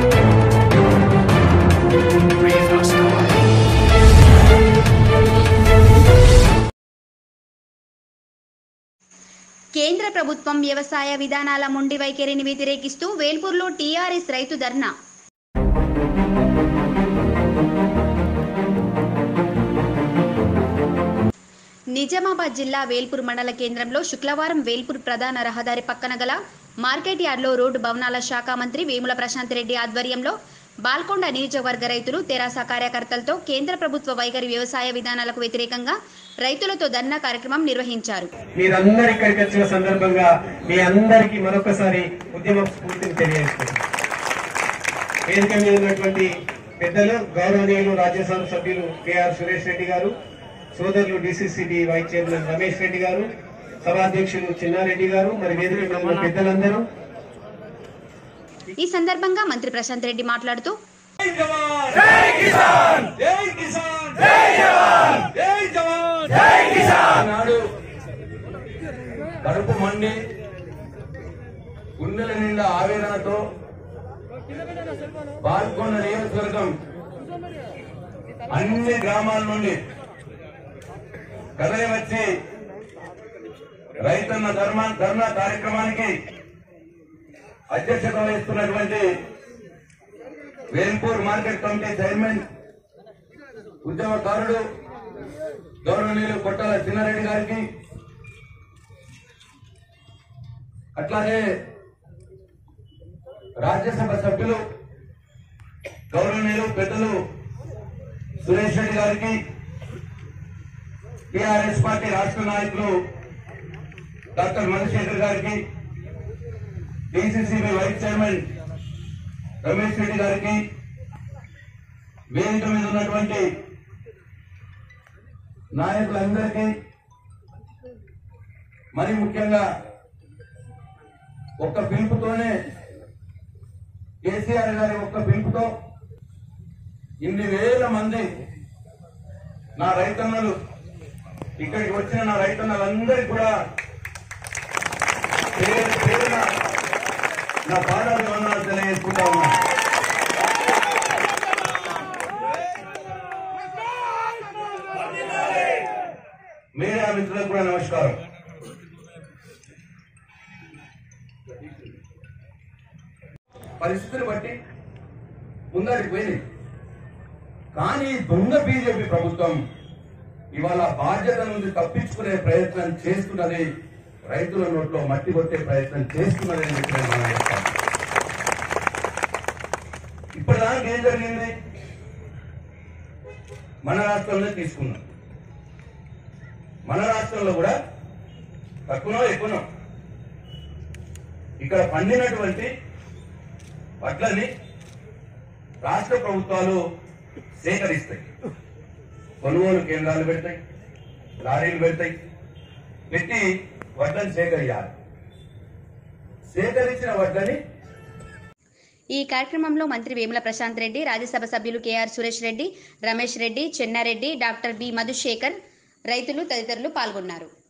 కేంద్ర ప్రభుత్వం వ్యవసాయ విధానాల మొండి వైఖరిని వ్యతిరేకిస్తూ వేల్పూర్లో టీఆర్ఎస్ రైతు ధర్నా నిజామాబాద్ జిల్లా వేల్పూర్ మండల కేంద్రంలో శుక్రవారం వేల్పూర్ ప్రధాన రహదారి పక్కన గల మార్కెట్ యార్డ్లో రోడ్డు భవనాల శాఖ మంత్రి వేముల ప్రశాంత్ రెడ్డి ఆధ్వర్యంలో బాల్కొండ నియోజకవర్గ రైతులు తెరాస కార్యకర్తలతో కేంద్ర ప్రభుత్వ వైఖరి వ్యవసాయ విధానాలకు వ్యతిరేకంగా రైతులతో ధర్నా కార్యక్రమం నిర్వహించారు మీరందరూ ఇక్కడికి వచ్చిన సందర్భంగా మీ అందరికీ మరొకసారి ఉద్యమ స్ఫూర్తిని తెలియజేస్తున్నాను వేదిక మీద ఉన్నటువంటి పెద్దలు గౌరవనీయులు రాజ్యసభ సభ్యులు కేఆర్ సురేష్ రెడ్డి గారు సోదరులు DCCB vice chairman Ramesh Reddy గారు సభాధ్యక్షులు చిన్నారెడ్డి గారు మరి వేదిక మీద ఉన్న పెద్దలందరూ ఈ సందర్భంగా మంత్రి ప్రశాంత్ రెడ్డి మాట్లాడుతూ జై జవాన్ జై కిసాన్ జై కిసాన్ జై జవాన్ జై జవాన్ జై కిసాన్ నాడు కడుపు మండి గుండెల నిండా ఆవేదనతో పాల్గొన్న నియోజకవర్గం అన్ని గ్రామాల నుండి కదలి వచ్చి రైతన్న ధర్మ ధర్నా కార్యక్రమానికి అధ్యక్షత వహిస్తున్నటువంటి వేల్పూర్ మార్కెట్ కమిటీ చైర్మన్ ఉద్యమకారుడు గౌరవనీయులు కొట్టాల చిన్నారెడ్డి గారికి అట్లాగే రాజ్యసభ సభ్యులు గౌరవనీయులు పెద్దలు సురేష్ రెడ్డి గారికి టిఆర్ఎస్ పార్టీ రాష్ట్ర నాయకులు డాక్టర్ మధుశేఖర్ గారికి DCCB vice chairman Ramesh Reddy గారికి వేదిక మీద ఉన్నటువంటి నాయకులందరికీ మరి ముఖ్యంగా ఒక్క పిలుపుతోనే కేసీఆర్ గారి ఒక్క పిలుపుతో ఇన్ని వేల మంది నా రైతన్నలు ఇక్కడికి వచ్చిన నా రైతన్నలందరికీ కూడా పేరు పేరున నా పాదాలు వందనాలు తెలియజేసుకుంటా ఉన్నా మీడియా మిత్రులకు కూడా నమస్కారం పరిస్థితిని బట్టి ముందరికి పోయింది కానీ దొంగ బీజేపీ ప్రభుత్వం ఇవాళ బాధ్యత నుండి తప్పించుకునే ప్రయత్నం చేస్తున్నది రైతుల నోట్లో మట్టి కొట్టే ప్రయత్నం చేస్తున్నది అని చెప్పి నేను మనం చెప్తాను ఇప్పటిదానికి ఏం జరిగింది మన రాష్ట్రంలో తీసుకున్నాం మన రాష్ట్రంలో కూడా తక్కువనో ఎక్కువనో ఇక్కడ పండినటువంటి వడ్లని రాష్ట్ర ప్రభుత్వాలు సేకరిస్తాయి కొనుగోలు కేంద్రాలు పెడతాయి లారీలు పెడతాయి పెట్టి వడ్లను సేకరించాలి సేకరించిన వడ్లని ఈ కార్యక్రమంలో మంత్రి వేముల ప్రశాంత్ రెడ్డి రాజ్యసభ సభ్యులు KR Suresh Reddy Ramesh Reddy Chennareddy doctor B Madhusekhar రైతులు తదితరులు పాల్గొన్నారు